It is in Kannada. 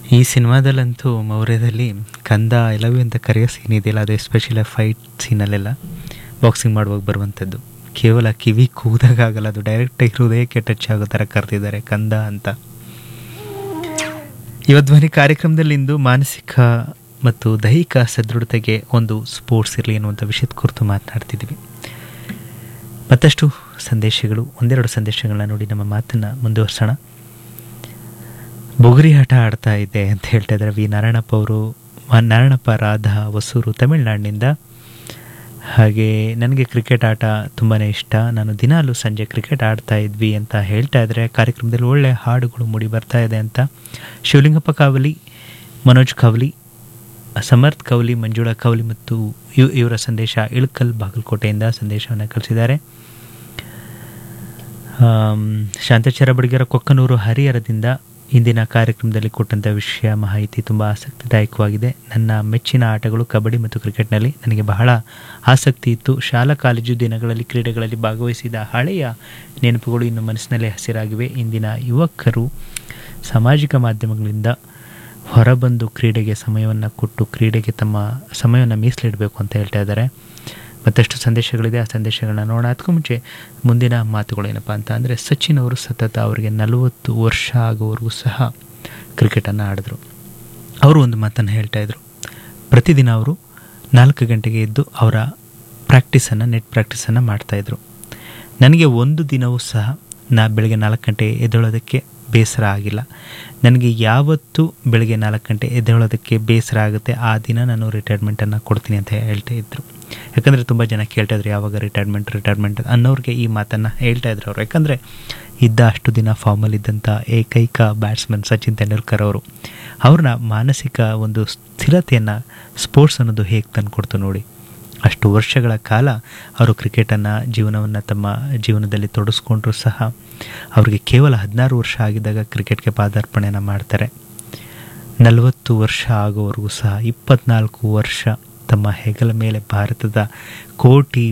ಈ ಸಿನಿಮಾದಲ್ಲಂತೂ ಮೌರ್ಯದಲ್ಲಿ ಕಂದ ಐ ಲವ್ ಯು ಅಂತ ಕರೆಯೋ ಸೀನ್ ಇದೆಯಲ್ಲ ಅದು ಎಸ್ಪೆಷಲಿ ಫೈಟ್ ಸೀನಲ್ಲೆಲ್ಲ ಬಾಕ್ಸಿಂಗ್ ಮಾಡುವಾಗ ಬರುವಂಥದ್ದು ಕೇವಲ ಕಿವಿ ಕೂದಾಗ ಆಗಲ್ಲ ಅದು ಡೈರೆಕ್ಟಾಗಿ ಹೃದಯಕ್ಕೆ ಟಚ್ ಆಗೋ ಥರ ಕರೆದಿದ್ದಾರೆ ಕಂದ ಅಂತ ಯುವಧ್ವನಿ ಕಾರ್ಯಕ್ರಮದಲ್ಲಿಂದು ಮಾನಸಿಕ ಮತ್ತು ದೈಹಿಕ ಸದೃಢತೆಗೆ ಒಂದು ಸ್ಪೋರ್ಟ್ಸ್ ಇರಲಿ ಅನ್ನುವಂಥ ವಿಷಯದ ಕುರಿತು ಮಾತನಾಡ್ತಿದ್ವಿ ಮತ್ತಷ್ಟು ಸಂದೇಶಗಳು ಒಂದೆರಡು ಸಂದೇಶಗಳನ್ನ ನೋಡಿ ನಮ್ಮ ಮಾತನ್ನು ಮುಂದುವರ್ಸೋಣ ಬುಗುರಿ ಆಟ ಆಡ್ತಾ ಇದ್ದೆ ಅಂತ ಹೇಳ್ತಾ ಇದ್ದಾರೆ ವಿ ನಾರಾಯಣಪ್ಪ ಅವರು ನಾರಾಯಣಪ್ಪ ರಾಧಾ ಹೊಸೂರು ತಮಿಳ್ನಾಡಿನಿಂದ ಹಾಗೆ ನನಗೆ ಕ್ರಿಕೆಟ್ ಆಟ ತುಂಬಾ ಇಷ್ಟ ನಾನು ದಿನಾಲೂ ಸಂಜೆ ಕ್ರಿಕೆಟ್ ಆಡ್ತಾ ಇದ್ವಿ ಅಂತ ಹೇಳ್ತಾ ಇದ್ದಾರೆ ಕಾರ್ಯಕ್ರಮದಲ್ಲಿ ಒಳ್ಳೆಯ ಹಾಡುಗಳು ಮೂಡಿ ಬರ್ತಾ ಇದೆ ಅಂತ ಶಿವಲಿಂಗಪ್ಪ ಕಾವಲಿ ಮನೋಜ್ ಕಾವಲಿ ಸಮರ್ಥ್ ಕೌಲಿ ಮಂಜುಳಾ ಕೌಲಿ ಮತ್ತು ಇವ್ ಇವರ ಸಂದೇಶ ಇಳಕಲ್ ಬಾಗಲಕೋಟೆಯಿಂದ ಸಂದೇಶವನ್ನು ಕಳಿಸಿದ್ದಾರೆ ಶಾಂತಚರ ಬಡಿಗೆರ ಕೊಕ್ಕನೂರು ಹರಿಹರದಿಂದ ಇಂದಿನ ಕಾರ್ಯಕ್ರಮದಲ್ಲಿ ಕೊಟ್ಟಂಥ ವಿಷಯ ಮಾಹಿತಿ ತುಂಬ ಆಸಕ್ತಿದಾಯಕವಾಗಿದೆ ನನ್ನ ಮೆಚ್ಚಿನ ಆಟಗಳು ಕಬಡ್ಡಿ ಮತ್ತು ಕ್ರಿಕೆಟ್ನಲ್ಲಿ ನನಗೆ ಬಹಳ ಆಸಕ್ತಿ ಇತ್ತು ಶಾಲಾ ಕಾಲೇಜು ದಿನಗಳಲ್ಲಿ ಕ್ರೀಡೆಗಳಲ್ಲಿ ಭಾಗವಹಿಸಿದ ಹಳೆಯ ನೆನಪುಗಳು ಇನ್ನು ಮನಸ್ಸಿನಲ್ಲಿ ಹಸಿರಾಗಿವೆ ಇಂದಿನ ಯುವಕರು ಸಾಮಾಜಿಕ ಮಾಧ್ಯಮಗಳಿಂದ ಹೊರಬಂದು ಕ್ರೀಡೆಗೆ ಸಮಯವನ್ನು ಕೊಟ್ಟು ಕ್ರೀಡೆಗೆ ತಮ್ಮ ಸಮಯವನ್ನು ಮೀಸಲಿಡಬೇಕು ಅಂತ ಹೇಳ್ತಾ ಇದ್ದಾರೆ ಮತ್ತಷ್ಟು ಸಂದೇಶಗಳಿದೆ ಆ ಸಂದೇಶಗಳನ್ನ ನೋಡೋಣ ಅದಕ್ಕೂ ಮುಂಚೆ ಮುಂದಿನ ಮಾತುಗಳೇನಪ್ಪ ಅಂತ ಅಂದರೆ ಸಚಿನ್ ಅವರು ಸತತ ಅವರಿಗೆ ನಲವತ್ತು ವರ್ಷ ಆಗೋವರೆಗೂ ಸಹ ಕ್ರಿಕೆಟನ್ನು ಆಡಿದ್ರು ಅವರು ಒಂದು ಮಾತನ್ನು ಹೇಳ್ತಾ ಇದ್ರು ಪ್ರತಿದಿನ ಅವರು ನಾಲ್ಕು ಗಂಟೆಗೆ ಎದ್ದು ಅವರ ಪ್ರಾಕ್ಟೀಸನ್ನು ನೆಟ್ ಪ್ರಾಕ್ಟೀಸನ್ನು ಮಾಡ್ತಾಯಿದ್ರು ನನಗೆ ಒಂದು ದಿನವೂ ಸಹ ನಾ ಬೆಳಗ್ಗೆ ನಾಲ್ಕು ಗಂಟೆ ಎದ್ದೇಳೋದಕ್ಕೆ ಬೇಸರ ಆಗಿಲ್ಲ ನನಗೆ ಯಾವತ್ತು ಬೆಳಗ್ಗೆ ನಾಲ್ಕು ಗಂಟೆ ಎದ್ದೇಳೋದಕ್ಕೆ ಬೇಸರ ಆಗುತ್ತೆ ಆ ದಿನ ನಾನು ರಿಟೈರ್ಮೆಂಟನ್ನು ಕೊಡ್ತೀನಿ ಅಂತ ಹೇಳ್ತಾ ಇದ್ರು ಯಾಕಂದರೆ ತುಂಬ ಜನ ಕೇಳ್ತಾ ಇದ್ರು ಯಾವಾಗ ರಿಟೈರ್ಮೆಂಟ್ ರಿಟೈರ್ಮೆಂಟ್ ಅನ್ನೋರಿಗೆ ಈ ಮಾತನ್ನು ಹೇಳ್ತಾ ಇದ್ರು ಅವರು ಯಾಕಂದರೆ ಇದ್ದ ಅಷ್ಟು ದಿನ ಫಾರ್ಮಲ್ಲಿದ್ದಂಥ ಏಕೈಕ ಬ್ಯಾಟ್ಸ್ಮನ್ ಸಚಿನ್ ತೆಂಡೂಲ್ಕರ್ ಅವರು ಅವ್ರನ್ನ ಮಾನಸಿಕ ಒಂದು ಸ್ಥಿರತೆಯನ್ನು ಸ್ಪೋರ್ಟ್ಸ್ ಅನ್ನೋದು ಹೇಗೆ ತಂದುಕೊಡ್ತು ನೋಡಿ ಅಷ್ಟು ವರ್ಷಗಳ ಕಾಲ ಅವರು ಕ್ರಿಕೆಟನ್ನು ಜೀವನವನ್ನು ತಮ್ಮ ಜೀವನದಲ್ಲಿ ತೊಡಸ್ಕೊಂಡ್ರೂ ಸಹ ಅವರಿಗೆ ಕೇವಲ ಹದಿನಾರು ವರ್ಷ ಆಗಿದ್ದಾಗ ಕ್ರಿಕೆಟ್ಗೆ ಪಾದಾರ್ಪಣೆಯನ್ನು ಮಾಡ್ತಾರೆ ನಲವತ್ತು ವರ್ಷ ಆಗೋವರೆಗೂ ಸಹ ಇಪ್ಪತ್ನಾಲ್ಕು ವರ್ಷ ತಮ್ಮ ಹೆಗಲ ಮೇಲೆ ಭಾರತದ ಕೋಟಿ